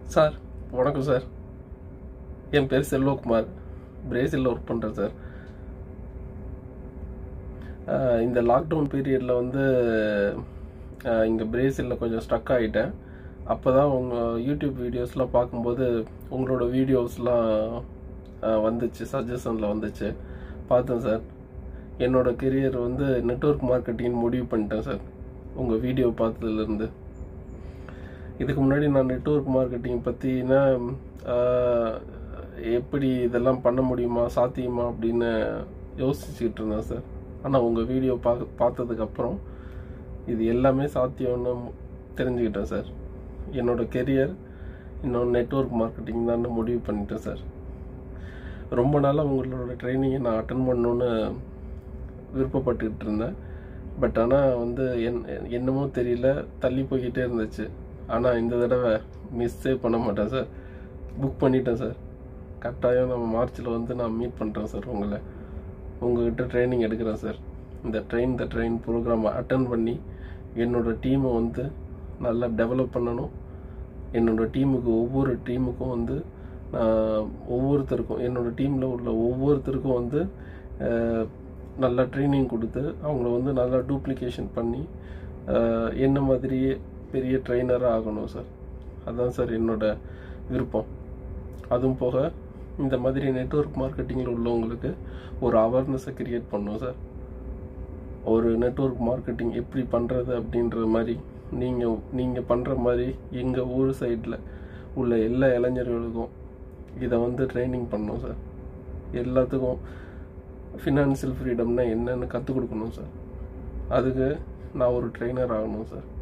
sir வணக்கம் sir என் பேர் செல்வகுமார் பிரேசிலில் ஒர்க் பண்ணுறேன் சார் ஆஹ் இந்த லாக்டவுன் பீரியடில் வந்து இங்கே பிரேசிலில் கொஞ்சம் ஸ்டக் ஆகிட்டேன் அப்போ தான் உங்கள் யூடியூப் வீடியோஸ்லாம் பார்க்கும்போது உங்களோட வீடியோஸ்லாம் வந்துச்சு சஜஷனில் வந்துச்சு பார்த்தேன் சார் என்னோட கெரியர் வந்து நெட்வொர்க் மார்க்கெட்டிங் முடிவு பண்ணிட்டேன் சார் உங்கள் வீடியோ பார்த்ததுலேருந்து இதுக்கு முன்னாடி நான் நெட்வொர்க் மார்க்கெட்டிங் பற்றினா எப்படி இதெல்லாம் பண்ண முடியுமா சாத்தியமா அப்படின்னு யோசிச்சுக்கிட்டு இருந்தேன் சார் ஆனால் உங்கள் வீடியோ பார்க்க பார்த்ததுக்கப்புறம் இது எல்லாமே சாத்தியம்னு தெரிஞ்சுக்கிட்டேன் சார் என்னோட கெரியர் இன்னும் நெட்வொர்க் மார்க்கெட்டிங் தான் முடிவு பண்ணிட்டேன் சார் ரொம்ப நாளாக உங்களோட ட்ரைனிங்கை நான் அட்டன் பண்ணணுன்னு விருப்பப்பட்டுக்கிட்டு இருந்தேன் பட் ஆனால் வந்து என் என்னமோ தெரியல தள்ளி போய்கிட்டே இருந்துச்சு ஆனால் இந்த தடவை மிஸ்ஸே பண்ண மாட்டேன் சார் புக் பண்ணிட்டேன் சார் கட்டாயம் நம்ம மார்ச்சில் வந்து நான் மீட் பண்ணுறேன் சார் உங்களை உங்ககிட்ட ட்ரைனிங் எடுக்கிறேன் சார் இந்த ட்ரெயின் த ட்ரெயின் ப்ரோக்ராமை அட்டன் பண்ணி என்னோட டீமை வந்து நல்லா டெவலப் பண்ணணும் என்னோட டீமுக்கு ஒவ்வொரு டீமுக்கும் வந்து நான் ஒவ்வொருத்தருக்கும் என்னோட டீமில் உள்ள ஒவ்வொருத்தருக்கும் வந்து அஹ், நல்லா ட்ரைனிங் கொடுத்து அவங்கள வந்து நல்லா டூப்ளிகேஷன் பண்ணி அஹ், என்ன மாதிரியே பெரிய ட்ரெயினராக ஆகணும் சார் அதுதான் சார் என்னோட விருப்பம் அதுவும் போக இந்த மாதிரி நெட்வொர்க் மார்க்கெட்டிங்கில் உள்ளவங்களுக்கு ஒரு அவேர்னஸை கிரியேட் பண்ணும் சார் ஒரு நெட்வொர்க் மார்க்கெட்டிங் எப்படி பண்ணுறது அப்படின்ற மாதிரி நீங்கள் நீங்கள் பண்ணுற மாதிரி எங்கள் ஊர் சைடில் உள்ள எல்லா இளைஞர்களுக்கும் இதை வந்து ட்ரைனிங் பண்ணணும் சார் எல்லாத்துக்கும் ஃபினான்சியல் ஃப்ரீடம்னா என்னன்னு கற்றுக் கொடுக்கணும் சார் அதுக்கு நான் ஒரு ட்ரெயினர் ஆகணும் சார்